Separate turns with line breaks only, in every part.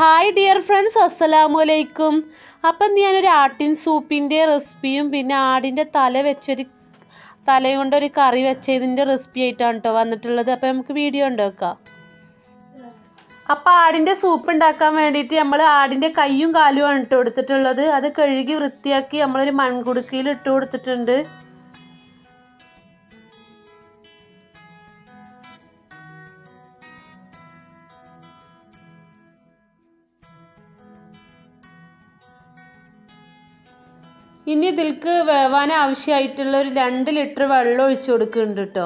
hi dear friends അസ്സലാമു അലൈക്കും അപ്പം ഞാനൊരു ആട്ടിൻ സൂപ്പിൻ്റെ റെസിപ്പിയും പിന്നെ ആടിൻ്റെ തല വെച്ചൊരു തല കൊണ്ടൊരു കറി വെച്ചതിൻ്റെ റെസിപ്പി ആയിട്ടാണ് കേട്ടോ വന്നിട്ടുള്ളത് അപ്പം നമുക്ക് വീഡിയോ ഉണ്ടാക്കാം അപ്പം ആടിൻ്റെ സൂപ്പ് ഉണ്ടാക്കാൻ വേണ്ടിയിട്ട് നമ്മൾ ആടിൻ്റെ കൈയും കാലുമാണ് ഇട്ട് കൊടുത്തിട്ടുള്ളത് അത് കഴുകി വൃത്തിയാക്കി നമ്മളൊരു മൺകുടുക്കിയിൽ ഇട്ട് കൊടുത്തിട്ടുണ്ട് ഇനി ഇതിൽക്ക് വേവാൻ ആവശ്യമായിട്ടുള്ള ഒരു രണ്ട് ലിറ്റർ വെള്ളം ഒഴിച്ചു കൊടുക്കുന്നുണ്ട് കേട്ടോ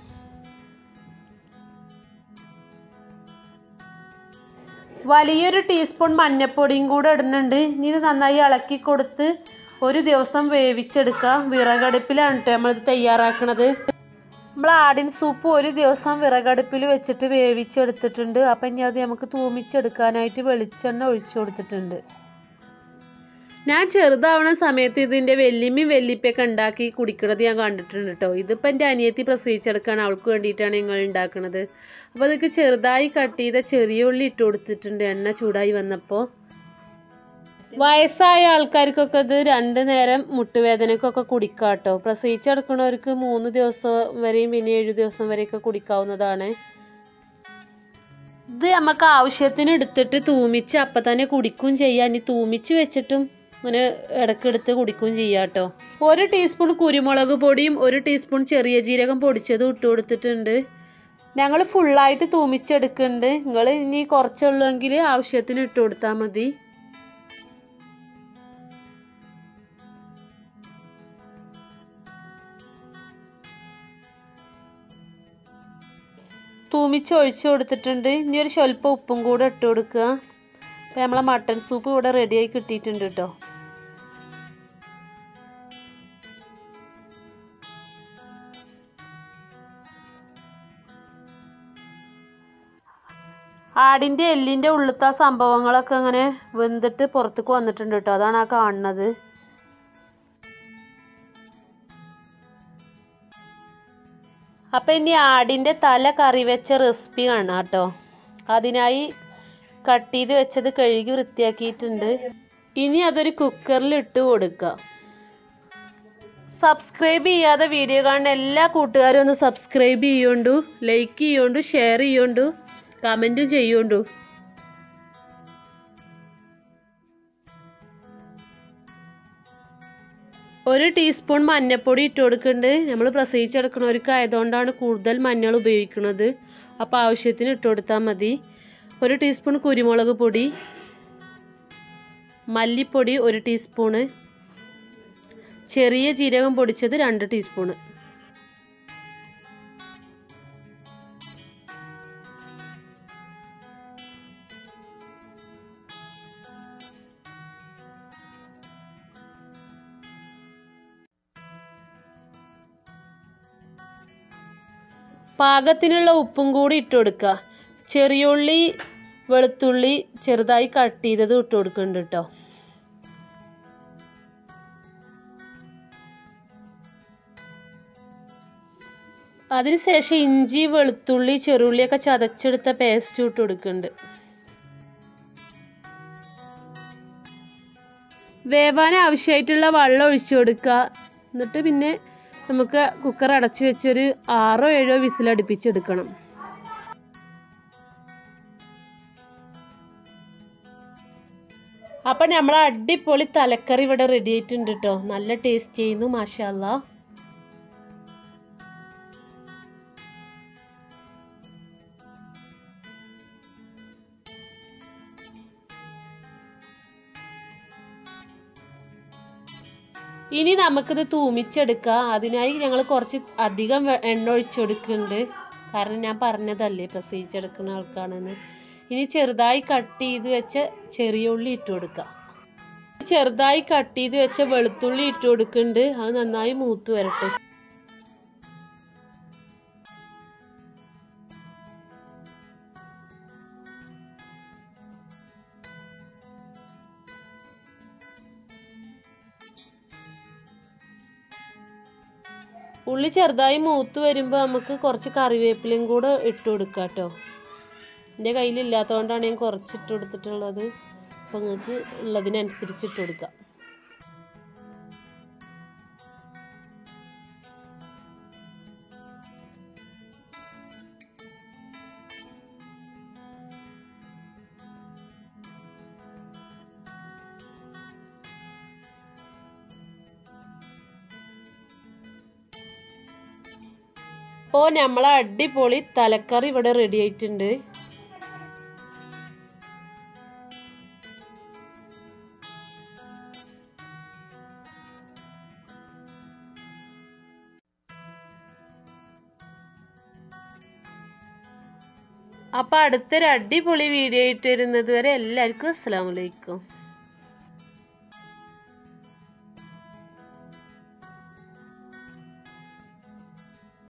വലിയൊരു ടീസ്പൂൺ മഞ്ഞൾപ്പൊടിയും കൂടെ ഇടുന്നുണ്ട് ഇനി ഇത് നന്നായി ഇളക്കി കൊടുത്ത് ഒരു ദിവസം വേവിച്ചെടുക്കുക വിറകടുപ്പിലാണ് കേട്ടോ നമ്മളിത് തയ്യാറാക്കണത് നമ്മൾ ആടിൻ സൂപ്പ് ഒരു ദിവസം വിറകടുപ്പിൽ വെച്ചിട്ട് വേവിച്ചെടുത്തിട്ടുണ്ട് അപ്പം ഇനി അത് നമുക്ക് തൂമിച്ചെടുക്കാനായിട്ട് വെളിച്ചെണ്ണ ഒഴിച്ചു കൊടുത്തിട്ടുണ്ട് ഞാൻ ചെറുതാവണ സമയത്ത് ഇതിൻ്റെ വെല്ലിമ്മയും വെല്ലിപ്പൊക്കെ ഉണ്ടാക്കി കുടിക്കണത് ഞാൻ കണ്ടിട്ടുണ്ട് കേട്ടോ ഇതിപ്പോൾ എൻ്റെ അനിയത്തി പ്രസവിച്ചെടുക്കാൻ അവൾക്ക് വേണ്ടിയിട്ടാണ് ഞങ്ങൾ ഉണ്ടാക്കുന്നത് അപ്പോൾ അതൊക്കെ ചെറുതായി കട്ട് ചെയ്ത ചെറിയ ഉള്ളി ഇട്ട് കൊടുത്തിട്ടുണ്ട് എണ്ണ ചൂടായി വന്നപ്പോൾ വയസ്സായ ആൾക്കാർക്കൊക്കെ ഇത് രണ്ട് നേരം മുട്ടുവേദനക്കൊക്കെ കുടിക്കാം കേട്ടോ പ്രസവിച്ചെടുക്കുന്നവർക്ക് മൂന്ന് ദിവസം വരെയും പിന്നെ ഏഴ് ദിവസം വരെയൊക്കെ കുടിക്കാവുന്നതാണ് ഇത് നമുക്ക് ആവശ്യത്തിന് എടുത്തിട്ട് തൂമിച്ച് അപ്പം തന്നെ കുടിക്കും ചെയ്യാം ഇനി തൂമിച്ച് വെച്ചിട്ടും ഇങ്ങനെ ഇടയ്ക്കെടുത്ത് കുടിക്കുകയും ചെയ്യാം കേട്ടോ ഒരു ടീസ്പൂൺ കുരുമുളക് പൊടിയും ഒരു ടീസ്പൂൺ ചെറിയ ജീരകം പൊടിച്ചതും ഇട്ട് കൊടുത്തിട്ടുണ്ട് ഞങ്ങൾ ഫുള്ളായിട്ട് തൂമിച്ചെടുക്കുന്നുണ്ട് നിങ്ങൾ ഇനി കുറച്ചുള്ളെങ്കിൽ ആവശ്യത്തിന് ഇട്ട് കൊടുത്താൽ മതി തൂമിച്ച് ഒഴിച്ചു കൊടുത്തിട്ടുണ്ട് ഇനി ഒരു സ്വല്പം ഉപ്പും കൂടെ ഇട്ട് കൊടുക്കുക അപ്പം നമ്മളെ മട്ടൻ സൂപ്പ് ഇവിടെ റെഡിയായി കിട്ടിയിട്ടുണ്ട് കേട്ടോ ആടിൻ്റെ എല്ലിൻ്റെ ഉള്ളിലത്തെ ആ സംഭവങ്ങളൊക്കെ അങ്ങനെ വെന്തിട്ട് പുറത്തേക്ക് വന്നിട്ടുണ്ട് കേട്ടോ അതാണ് ആ കാണുന്നത് അപ്പം ഇനി ആടിൻ്റെ തല കറി വെച്ച റെസിപ്പി കാണാം കേട്ടോ അതിനായി കട്ട് ചെയ്ത് വെച്ചത് കഴുകി വൃത്തിയാക്കിയിട്ടുണ്ട് ഇനി അതൊരു കുക്കറിൽ ഇട്ട് കൊടുക്കുക സബ്സ്ക്രൈബ് ചെയ്യാതെ വീഡിയോ കാണുന്ന എല്ലാ കൂട്ടുകാരും ഒന്ന് സബ്സ്ക്രൈബ് ചെയ്യുകൊണ്ടു ലൈക്ക് ചെയ്യുകൊണ്ടു ഷെയർ ചെയ്യുകൊണ്ടു കമൻറ്റും ചെയ്യുകൊണ്ടു ഒരു ടീസ്പൂൺ മഞ്ഞൾപ്പൊടി ഇട്ട് കൊടുക്കുന്നുണ്ട് നമ്മൾ പ്രസവിച്ചെടുക്കണവർക്ക് ആയതുകൊണ്ടാണ് കൂടുതൽ മഞ്ഞൾ ഉപയോഗിക്കുന്നത് അപ്പോൾ ആവശ്യത്തിന് ഇട്ട് കൊടുത്താൽ മതി ഒരു ടീസ്പൂൺ കുരുമുളക് പൊടി മല്ലിപ്പൊടി ഒരു ടീസ്പൂണ് ചെറിയ ജീരകം പൊടിച്ചത് രണ്ട് ടീസ്പൂണ് പാകത്തിനുള്ള ഉപ്പും കൂടി ഇട്ട് കൊടുക്കുക ചെറിയുള്ളി വെളുത്തുള്ളി ചെറുതായി കട്ട് ചെയ്തത് ഇട്ട് കൊടുക്കുന്നുണ്ട് കേട്ടോ അതിനുശേഷം ഇഞ്ചി വെളുത്തുള്ളി ചെറുള്ളിയൊക്കെ ചതച്ചെടുത്ത പേസ്റ്റ് ഇട്ട് കൊടുക്കുന്നുണ്ട് വേവാൻ ആവശ്യമായിട്ടുള്ള വെള്ളം ഒഴിച്ചു കൊടുക്കുക എന്നിട്ട് പിന്നെ നമുക്ക് കുക്കർ അടച്ചു വെച്ചൊരു ആറോ ഏഴോ വിസിൽ അടുപ്പിച്ചെടുക്കണം അപ്പം നമ്മൾ അടിപൊളി തലക്കറി ഇവിടെ റെഡി ആയിട്ടുണ്ട് കേട്ടോ നല്ല ടേസ്റ്റ് ചെയ്യുന്നു മാഷാല്ല ഇനി നമുക്കിത് തൂമിച്ചെടുക്കാം അതിനായി ഞങ്ങൾ കുറച്ച് അധികം എണ്ണ ഒഴിച്ചെടുക്കുന്നുണ്ട് കാരണം ഞാൻ പറഞ്ഞതല്ലേ പ്രസവിച്ചെടുക്കുന്ന ആൾക്കാണെന്ന് ഇനി ചെറുതായി കട്ട് ചെയ്ത് വെച്ച ചെറിയ ഉള്ളി ഇട്ട് കൊടുക്കുക ചെറുതായി കട്ട് ചെയ്ത് വെച്ച വെളുത്തുള്ളി ഇട്ട് കൊടുക്കുന്നുണ്ട് അത് നന്നായി മൂത്ത് വരട്ടെ ഉള്ളി ചെറുതായി മൂത്ത് വരുമ്പോൾ നമുക്ക് കുറച്ച് കറിവേപ്പിലയും കൂടെ ഇട്ട് കൊടുക്കാം കേട്ടോ എൻ്റെ കയ്യിലില്ലാത്തതുകൊണ്ടാണ് ഞാൻ കുറച്ചിട്ട് കൊടുത്തിട്ടുള്ളത് അപ്പോൾ നിങ്ങൾക്ക് ഉള്ളതിനനുസരിച്ച് ഇട്ട് കൊടുക്കാം അപ്പോൾ നമ്മളെ അടിപൊളി തലക്കറി ഇവിടെ റെഡി ആയിട്ടുണ്ട് അപ്പോൾ അടുത്തൊരു അടിപൊളി വീഡിയോ ആയിട്ട് വരുന്നത് വരെ എല്ലാവർക്കും അസ്സാം വലൈക്കും